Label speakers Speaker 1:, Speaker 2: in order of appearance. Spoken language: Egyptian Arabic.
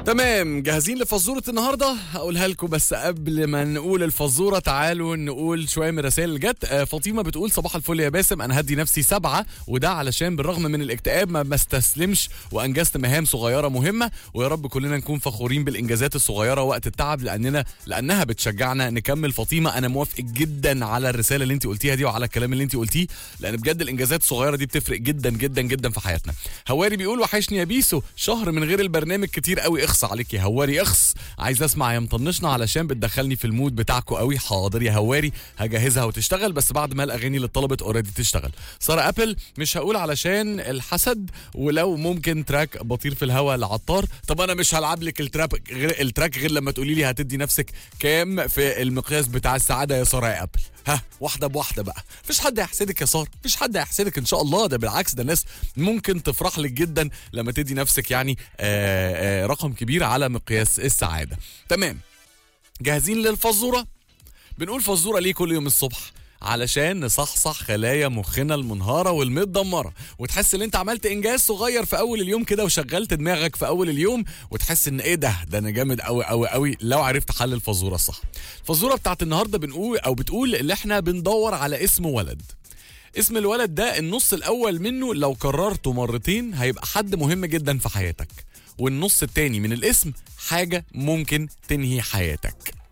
Speaker 1: تمام جاهزين لفزورة النهاردة هقولها لكم بس قبل ما نقول الفزورة تعالوا نقول شوية من الرسائل اللي جت آه، فاطمة بتقول صباح الفل يا باسم أنا هدي نفسي سبعة وده علشان بالرغم من الاكتئاب ما بستسلمش وأنجزت مهام صغيرة مهمة ويا رب كلنا نكون فخورين بالإنجازات الصغيرة وقت التعب لأننا لأنها بتشجعنا نكمل فاطمة أنا موافق جدا على الرسالة اللي أنت قلتيها دي وعلى الكلام اللي أنت قلتيه لأن بجد الإنجازات الصغيرة دي بتفرق جدا جدا جدا في حياتنا هواري بيقول وحشني يا بيسو شهر من غير البرنامج كتير قوي اخص عليك يا هواري اخص عايز اسمع يا مطنشنا علشان بتدخلني في المود بتاعكو قوي حاضر يا هواري هجهزها وتشتغل بس بعد ما الاغاني اللي اتطلبت اوريدي تشتغل ساره ابل مش هقول علشان الحسد ولو ممكن تراك بطير في الهواء لعطار طب انا مش هلعب لك التراب غير التراك غير لما تقولي لي هتدي نفسك كام في المقياس بتاع السعاده يا ساره يا ابل ها واحده بواحده بقى مفيش حد هيحسدك يا ساره مفيش حد هيحسدك ان شاء الله ده بالعكس ده الناس ممكن تفرح لك جدا لما تدي نفسك يعني آآ آآ رقم كبير على مقياس السعاده تمام جاهزين للفزوره بنقول فزوره ليه كل يوم الصبح علشان نصحصح خلايا مخنا المنهاره والمتدمره وتحس ان انت عملت انجاز صغير في اول اليوم كده وشغلت دماغك في اول اليوم وتحس ان ايه ده ده انا جامد قوي قوي قوي لو عرفت حل الفزوره الصح الفزوره بتاعت النهارده بنقول او بتقول اللي احنا بندور على اسم ولد اسم الولد ده النص الاول منه لو كررته مرتين هيبقى حد مهم جدا في حياتك والنص التاني من الاسم حاجه ممكن تنهي حياتك